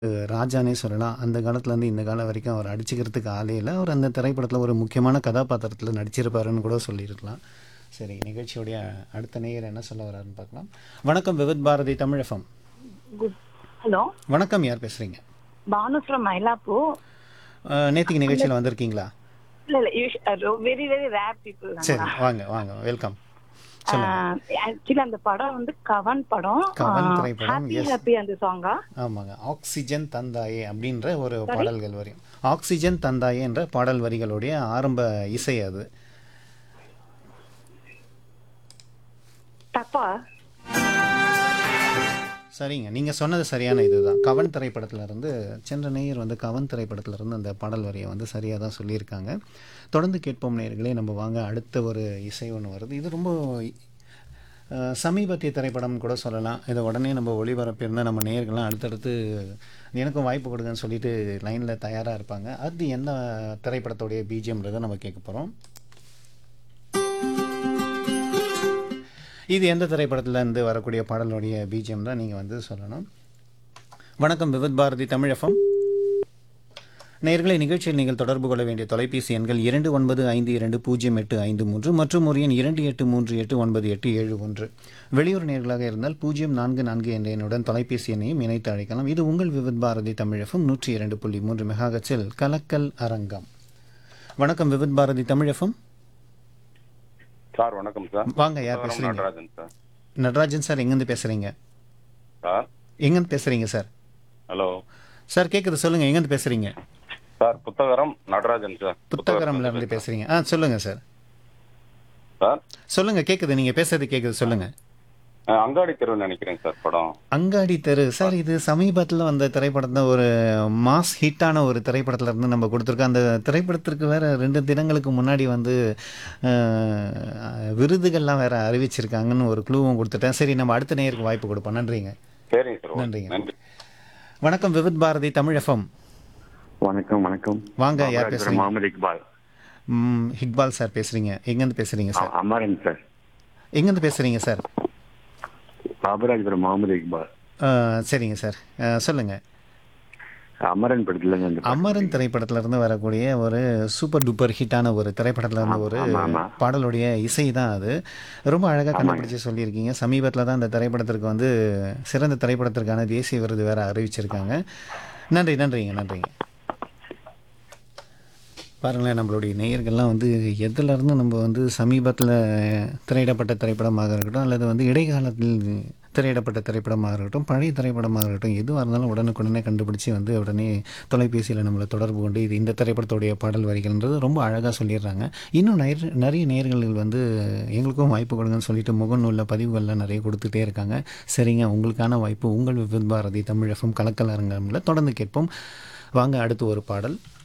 ராஜானே சொல்லலாம். அந்த காலத்துலேருந்து இந்த காலம் வரைக்கும் அவர் அடிச்சுக்கிறதுக்கு ஆளே இல்ல. அவர் அந்த திரைப்படத்தில ஒரு முக்கியமான கதாபாத்திரத்தில நடிச்சிருப்பாருன்னு கூட சொல்லியிருக்கலாம். சரி நிகழ்ச்சியுடைய அடுத்த நேயர் என்ன சொல்ல வராருன்னு பார்க்கலாம். வணக்கம் Vividh Bharati Tamil FM. Good hello வணக்கம் யார் பேசுறீங்க? பானு ஃப்ரம் மயிலாப்பூர் அ, நேத்திக்கு நிகழ்ச்சியில் வந்திருக்கீங்களா? இல்ல இல்ல வெரி வெரி ரேர் பீப்புள் சரி வாங்க வாங்க வெல்கம். சொல்லுங்க. ஆக்சுவலி அந்த படம் வந்து கவன் படம் கவன் திரைப்படம், ஹாப்பி yes. ஹாப்பி அந்த சாங்கா ஆமாங்க ஆக்சிஜன் தந்தாயே அப்படின்ற ஒரு பாடல்கள் வரியும் ஆக்சிஜன் தந்தாயே என்ற பாடல் வரிகளுடைய ஆரம்ப இசை அது தப்பா சரிங்க நீங்கள் சொன்னது சரியான இதுதான் கவன் திரைப்படத்துல இருந்து சென்ற நேயர் வந்து கவன் திரைப்படத்துல இருந்து அந்த பாடல் வரியை வந்து சரியாக தான் சொல்லியிருக்காங்க தொடர்ந்து கேட்போம் நேயர்களே நம்ம வாங்க அடுத்த ஒரு இசை ஒன்று வருது இது ரொம்ப அஹ், சமீபத்திய திரைப்படம் கூட சொல்லலாம் இதை உடனே நம்ம ஒளிபரப்பியிருந்தால் நம்ம நேயர்கள்லாம் அடுத்தடுத்து எனக்கும் வாய்ப்பு கொடுங்கன்னு சொல்லிட்டு லைனில் தயாராக இருப்பாங்க அது என்ன திரைப்படத்துடைய பிஜிஎம்ன்றதை நம்ம கேட்க போகிறோம் இது எந்த திரைப்படத்துல இருந்து வரக்கூடிய பாடலுடைய பிஜிஎம் தான் நீங்கள் வந்து சொல்லணும் வணக்கம் விவித் பாரதி தமிழ் எஃப்எம் நேயர்களை நிகழ்ச்சியில் நீங்கள் தொடர்பு கொள்ள வேண்டிய தொலைபேசி எண்கள் இரண்டு ஒன்பது ஐந்து இரண்டு பூஜ்ஜியம் எட்டு ஐந்து மூன்று மற்றும் ஒரு எண் இரண்டு எட்டு மூன்று எட்டு ஒன்பது எட்டு ஏழு ஒன்று வெளியூர் நேர்களாக இருந்தால் பூஜ்ஜியம் நான்கு நான்கு என்ற எண்ணுடன் தொலைபேசி எண்ணையும் இணைத்து அழைக்கலாம் இது உங்கள் விவித் பாரதி தமிழ் எஃப்எம் நூற்றி இரண்டு புள்ளி மூன்று மெகாகச்சில் கலக்கல் அரங்கம் வணக்கம் விவித் பாரதி தமிழ் எஃப்எம் சார் வணக்கம் சார் வாங்க யார் புத்தகரம் பேசுறீங்க நடராஜன் சார் நடராஜன் சார் எங்கேருந்து பேசுறீங்க சார் எங்கேருந்து பேசுறீங்க சார் ஹலோ சார் கேட்குது சொல்லுங்க எங்கேருந்து பேசுறீங்க சார் புத்தகரம் நடராஜன் சார் புத்தகரம்ல இருந்து பேசுறீங்க ஆ சொல்லுங்க சார் சார் சொல்லுங்க கேட்குது நீங்க பேசுறது கேட்குது சொல்லுங்க அஹ், அங்காடி தெரு நினைக்கிறேன் சார் படம் அங்காடி தெரு சார் இது சமீபத்தில் வந்த திரைப்படத்தை ஒரு மாஸ் ஹிட்டான ஒரு திரைப்படத்துல இருந்து நம்ம கொடுத்துருக்கோம் அந்த திரைப்படத்திற்கு வேற ரெண்டு தினங்களுக்கு முன்னாடி வந்து அஹ், விருதுகள்லாம் வேற அறிவிச்சிருக்காங்கன்னு ஒரு க்ளூவும் கொடுத்துட்டேன் சரி நம்ம அடுத்த நேயருக்கு வாய்ப்பு கொடுப்போம் நன்றிங்க சரிங்க சார் ஓகே. நன்றிங்க. நன்றி வணக்கம் விவித் பாரதி தமிழ் எஃப்எம் வணக்கம் வணக்கம் வாங்க யார் பாபராஜபுரம் பேசுறீங்க முகமது இக்பால் ம், இக்பால் சார் பேசுறீங்க எங்கேருந்து பேசுறீங்க சார் அ- அமரன் சார் எங்கேருந்து பேசுறீங்க சார் பாபராஜபுரம் முகமது இக்பால் ஆ, சரிங்க சார் ஆ, சொல்லுங்க அமரன் படத்துல இருந்து அந்த பாட்டு. அமரன் திரைப்படத்துல இருந்து வரக்கூடிய ஒரு சூப்பர் டூப்பர் ஹிட்டான ஒரு திரைப்படத்துல இருந்து ஒரு ஆமா, ஆமா. பாடலுடைய இசை தான் அது ரொம்ப அழகாக கண்டுபிடிச்சு சொல்லியிருக்கீங்க சமீபத்தில் தான் இந்த திரைப்படத்திற்கு வந்து சிறந்த திரைப்படத்திற்கான தேசிய விருது வேற அறிவிச்சிருக்காங்க நன்றி நன்றிங்க நன்றிங்க பாருங்களேன் நம்மளுடைய நேயர்கள்லாம் வந்து எதுல இருந்து நம்ம வந்து சமீபத்தில் திரையிடப்பட்ட திரைப்படமாக இருக்கட்டும் அல்லது வந்து இடைக்காலத்தில் திரையிடப்பட்ட திரைப்படமாக இருக்கட்டும் பழைய திரைப்படமாக இருக்கட்டும் எதுவாக இருந்தாலும் உடனுக்குடனே கண்டுபிடிச்சி வந்து உடனே தொலைபேசியில் நம்மளை தொடர்பு கொண்டு இது இந்த திரைப்படத்துடைய பாடல் வரிகள்ன்றது ரொம்ப அழகாக சொல்லிடுறாங்க இன்னும் நிறைய நிறைய நேயர்கள் வந்து எங்களுக்கும் வாய்ப்பு கொடுங்கன்னு சொல்லிட்டு முகநூலில் பதிவுகள்லாம் நிறைய கொடுத்துட்டே இருக்காங்க சரிங்க உங்களுக்கான வாய்ப்பு உங்கள் விவித் பாரதி தமிழ் எஃப்எம் கலக்கல் அரங்கம்ல தொடர்ந்து கேட்போம் வாங்க அடுத்து ஒரு பாடல்